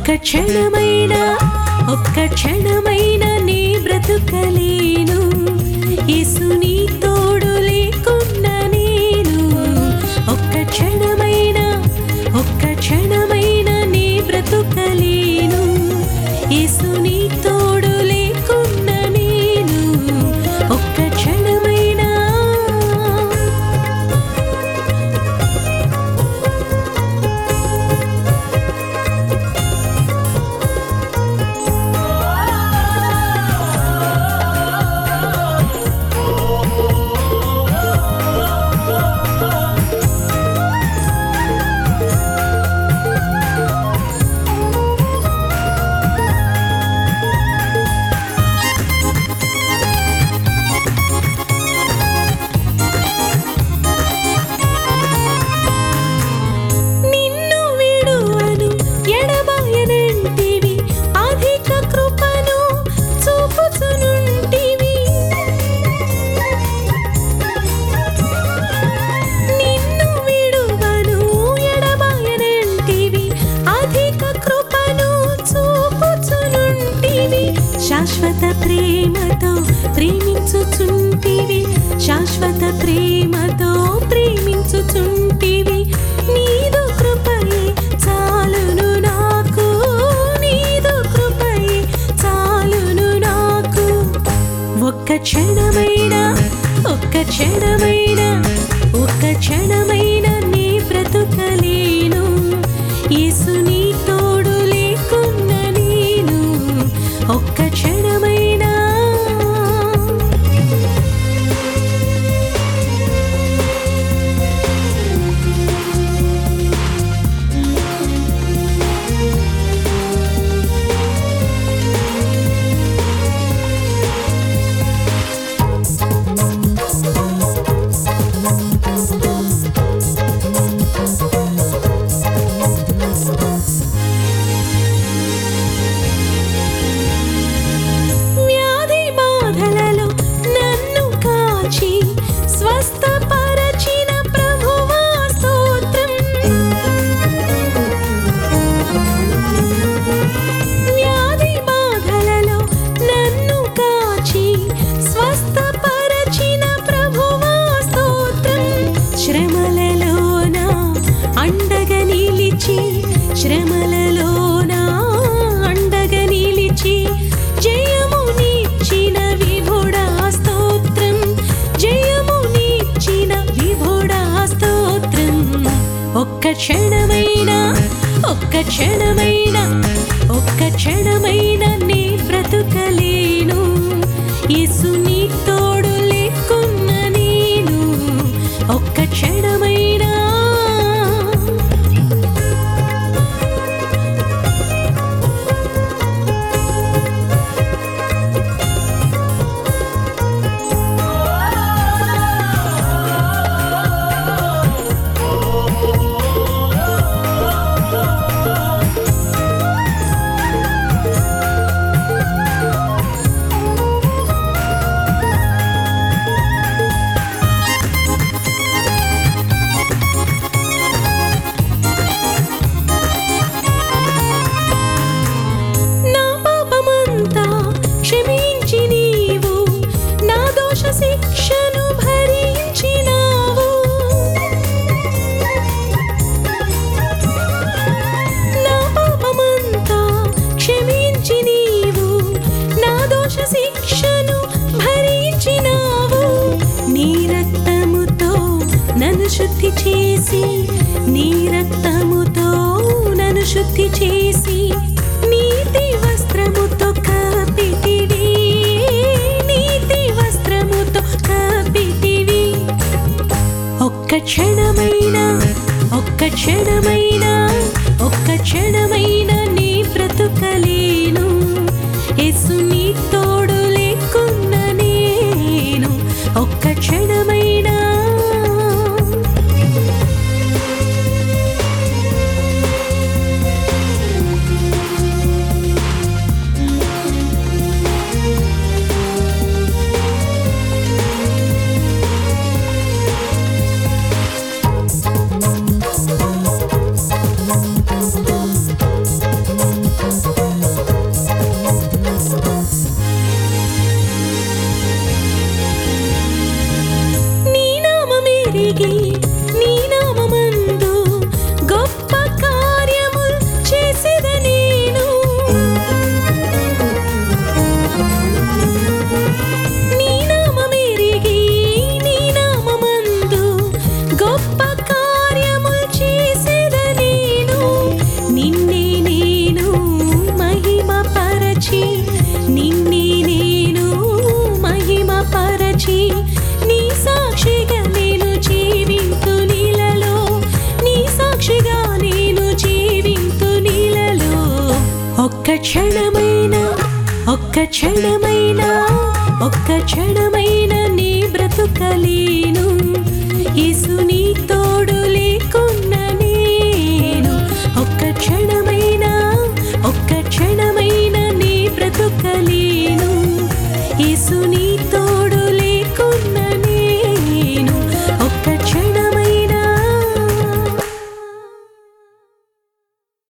ఒక్క క్షణమైన ఒక్క క్షణమైన నీ బ్రతుకలేను యేసుని తోడు లేకున్నా నేను ఒక్క క్షణమైన ఒక్క క్షణమైన నీ బ్రతుకలేను యేసుని తోడు లేకున్నా నేను ఒక్క క్షణమైనా నిన్ను విడువను ఎడబాయనంటివి అధిక కృపను చూపుచునుంటివి నిన్ను విడువను ఎడబాయనంటివి అధిక కృపను చూపుచునుంటివి శాశ్వత ప్రేమతో ప్రేమించుచుంటివి శాశ్వత ప్రేమతో ప్రేమించుచుంటివి నీదు కృపయే చాలును నాకు నీదు కృపయే చాలును నాకు ఒక్క క్షణమైన ఒక్క క్షణమైన ఒక్క క్షణమైన నీ బ్రతుకలేను యేసుని తోడు లేకున్న నేను ఒక్క క్షణమైనా వ్యాధి బాధలలో నన్ను కాచి స్వస్థపరచిన ప్రభువా స్తోత్రం వ్యాధి బాధలలో నన్ను కాచి స్వస్థపరచిన ప్రభువా స్తోత్రం శ్రమలలోన అండగా నిలిచి శ్రమలలోన అండగా నిలిచి జయమునిచ్చిన విభుడా స్తోత్రం జయమునిచ్చిన విభుడా స్తోత్రం ఒక్క క్షణమైన ఒక్క క్షణమైన ఒక్క క్షణమైన నీ బ్రతుకలేను యేసుని తోడు లేకున్న నేను ఒక్క క్షణమైనా నా పాపమంతా క్షమించి నీవు నా దోష శిక్షను భరించినావు నా పాపమంతా క్షమించి నీవు నా దోష శిక్షను భరించినావు నీ రక్తముతో నన్ను శుద్ధి చేసి నీ రక్తముతో నన్ను శుద్ధి చేసి నీతి వస్త్రముతో కప్పితివి నీతి వస్త్రముతో కప్పితివి ఒక్క క్షణమైన ఒక్క క్షణమైన ఒక్క క్షణమైన నీ బ్రతుకలేను యేసుని తోడు లేకున్న నేను ఒక్క క్షణమైనా Thank క్షణమైన ఒక్క క్షణమైన ఒక్క క్షణమైన నీ బ్రతుకలేను